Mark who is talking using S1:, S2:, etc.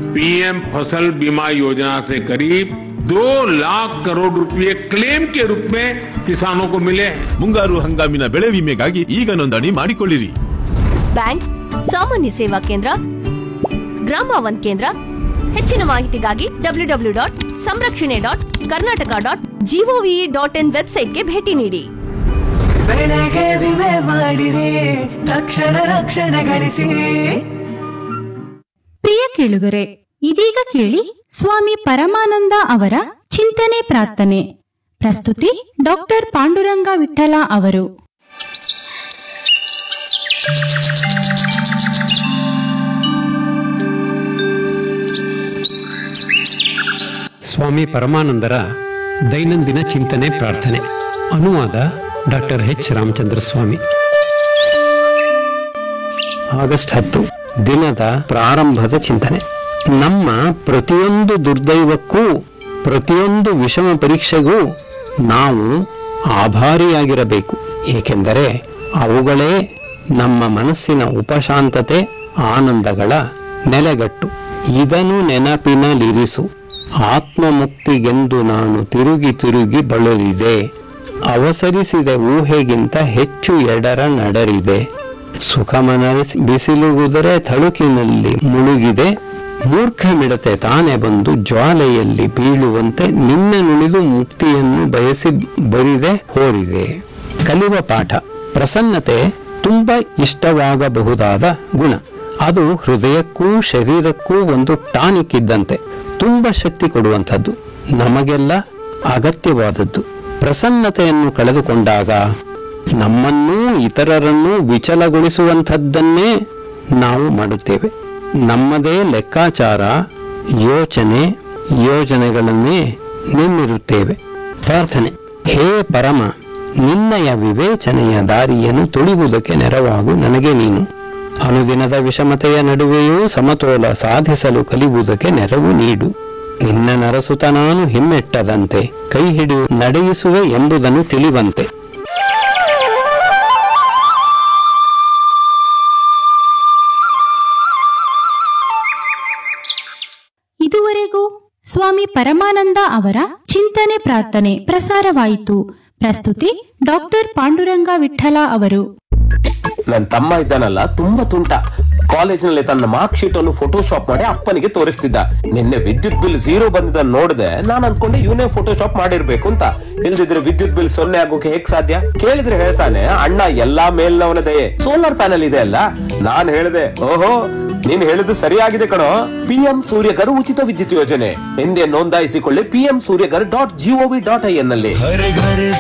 S1: PM फसल बीमा योजना से करीब दो लाख करोड़ रुपए क्लेम के रूप में किसानों को मिले हैं
S2: ಮುಂಗಾರು ಹಂಗಾಮಿನ ಬೆಳೆ ವಿಮೆಗಾಗಿ ಈಗ ನೋಂದಣಿ ಮಾಡಿಕೊಳ್ಳಿರಿ
S3: ಬ್ಯಾಂಕ್ ಸಾಮಾನ್ಯ ಸೇವಾ ಕೇಂದ್ರ ಗ್ರಾಮ ಒನ್ ಕೇಂದ್ರ ಹೆಚ್ಚಿನ ಮಾಹಿತಿಗಾಗಿ ಡಬ್ಲ್ಯೂ ಡಬ್ಲ್ಯೂ ಡಾಟ್ ಸಂರಕ್ಷಣೆ dot Karnataka dot gov dot in ವೆಬ್ಸೈಟ್ಗೆ ಭೇಟಿ ನೀಡಿ
S4: ಬೆಳೆಗೆ ವಿಮೆ ಮಾಡಿರಿ ತಕ್ಷಣ ರಕ್ಷಣೆ ಗಳಿಸಿ
S5: ಪ್ರಿಯ ಕೇಳುಗರೆ ಇದೀಗ ಕೇಳಿ ಸ್ವಾಮಿ ಪರಮಾನಂದ ಅವರ ಚಿಂತನೆ ಪ್ರಾರ್ಥನೆ ಪ್ರಸ್ತುತಿ ಡಾಕ್ಟರ್ ಪಾಂಡುರಂಗ ವಿಠಲ ಅವರು
S6: ಸ್ವಾಮಿ ಪರಮಾನಂದರ ದೈನಂದಿನ ಚಿಂತನೆ ಪ್ರಾರ್ಥನೆ ಅನುವಾದ doctor H Ramachandra Swamy August ಹತ್ತು ದಿನದ ಪ್ರಾರಂಭದ ಚಿಂತನೆ ನಮ್ಮ ಪ್ರತಿಯೊಂದು ದುರ್ದೈವಕ್ಕೂ ಪ್ರತಿಯೊಂದು ವಿಷಮ ಪರೀಕ್ಷೆಗೂ ನಾವು ಆಭಾರಿಯಾಗಿರಬೇಕು ಏಕೆಂದರೆ ಅವುಗಳೇ ನಮ್ಮ ಮನಸ್ಸಿನ ಉಪಶಾಂತತೆ ಆನಂದಗಳ ನೆಲೆಗಟ್ಟು ಇದನ್ನು ನೆನಪಿನಲ್ಲಿರಿಸು ಆತ್ಮಮುಕ್ತಿಗೆಂದು ನಾನು ತಿರುಗಿ ತಿರುಗಿ ಬಳಲಿದೆ ಅವಸರಿಸಿದ ಊಹೆಗಿಂತ ಹೆಚ್ಚು ಎಡರ ನಡೆರಿದೆ ಸುಖಮನ ಬಿಸಿಲುಗುದರೆ ತಳುಕಿನಲ್ಲಿ ಮುಳುಗಿದೆ ಮೂರ್ಖ ಮಿಡತೆ ತಾನೇ ಬಂದು ಜ್ವಾಲೆಯಲ್ಲಿ ಬೀಳುವಂತೆ ನಿನ್ನ ನುಳಿದು ಮುಕ್ತಿಯನ್ನು ಬಯಸಿ ಬರಿದೆ ಹೋರಿದೆ ಕಲಿಯುವ ಪಾಠ ಪ್ರಸನ್ನತೆ ತುಂಬಾ ಇಷ್ಟವಾಗಬಹುದಾದ ಗುಣ ಅದು ಹೃದಯಕ್ಕೂ ಶರೀರಕ್ಕೂ ಒಂದು ಟಾನಿಕ್ ಇದ್ದಂತೆ ತುಂಬಾ ಶಕ್ತಿ ಕೊಡುವಂಥದ್ದು ನಮಗೆಲ್ಲ ಅಗತ್ಯವಾದದ್ದು ಪ್ರಸನ್ನತೆಯನ್ನು ಕಳೆದುಕೊಂಡಾಗ ನಮ್ಮನ್ನೂ ಇತರರನ್ನೂ ವಿಚಲಗೊಳಿಸುವಂಥದ್ದನ್ನೇ ನಾವು ಮಾಡುತ್ತೇವೆ ನಮ್ಮದೇ ಲೆಕ್ಕಾಚಾರ ಯೋಚನೆ ಯೋಜನೆಗಳನ್ನೇ ನಿಮ್ಮಿರುತ್ತೇವೆ ಪ್ರಾರ್ಥನೆ ಹೇ ಪರಮ ನಿನ್ನಯ ವಿವೇಚನೆಯ ದಾರಿಯನ್ನು ತುಳಿಯುವುದಕ್ಕೆ ನೆರವಾಗು ನನಗೆ ನೀನು ಅನುದಿನದ ವಿಷಮತೆಯ ನಡುವೆಯೂ ಸಮತೋಲ ಸಾಧಿಸಲು ಕಲಿಯುವುದಕ್ಕೆ ನೆರವು ನೀಡು ನಿನ್ನ ನರಸುತ ನಾನು ಹಿಮ್ಮೆಟ್ಟದಂತೆ ಕೈ ಹಿಡಿದು ನಡೆಯಿಸುವೆ ಎಂಬುದನ್ನು ತಿಳಿವಂತೆ
S5: ಇದುವರೆಗೂ ಸ್ವಾಮಿ ಪರಮಾನಂದ ಅವರ ಚಿಂತನೆ ಪ್ರಾರ್ಥನೆ ಪ್ರಸಾರವಾಯಿತು ಪ್ರಸ್ತುತಿ ಡಾಕ್ಟರ್ ಪಾಂಡುರಂಗ ವಿಠಲ ಅವರು
S7: ನನ್ನ ತಮ್ಮ ಇದ್ದಾನಲ್ಲ ತುಂಬಾ ತುಂಟ ಕಾಲೇಜಿನಲ್ಲಿ ತನ್ನ ಮಾರ್ಕ್ ಶೀಟ್ ಅನ್ನು ಫೋಟೋಶಾಪ್ ಮಾಡಿ ಅಪ್ಪನಿಗೆ ತೋರಿಸ್ತಿದ್ದ ನಿನ್ನೆ ವಿದ್ಯುತ್ ಬಿಲ್ ಝೀರೋ ಬಂದಿದ್ದ ನೋಡಿದೆ ನಾನು ಅನ್ಕೊಂಡೆ ಇವನೇ ಫೋಟೋಶಾಪ್ ಮಾಡಿರ್ಬೇಕು ಅಂತ ಇಲ್ದಿದ್ರೆ ವಿದ್ಯುತ್ ಬಿಲ್ ಸೊನ್ನೆ ಆಗೋಕೆ ಹೇಗ್ ಸಾಧ್ಯ ಕೇಳಿದ್ರೆ ಹೇಳ್ತಾನೆ ಅಣ್ಣ ಎಲ್ಲಾ ಮೇಲ್ನವನ ದಯೆ ಸೋಲಾರ್ ಪ್ಯಾನಲ್ ಇದೆ ಅಲ್ಲ ನಾನ್ ಹೇಳಿದೆ ಓಹೋ ನೀನ್ ಹೇಳಿದ್ದು ಸರಿಯಾಗಿದೆ ಕಣೋ ಪಿಎಂ ಸೂರ್ಯಗರ್ ಉಚಿತ ವಿದ್ಯುತ್ ಯೋಜನೆ ಎಂದೇ ನೋಂದಾಯಿಸಿಕೊಳ್ಳಿ PM Suryaghar dot gov dot I N ನಲ್ಲಿ
S4: ಹರ ಘರ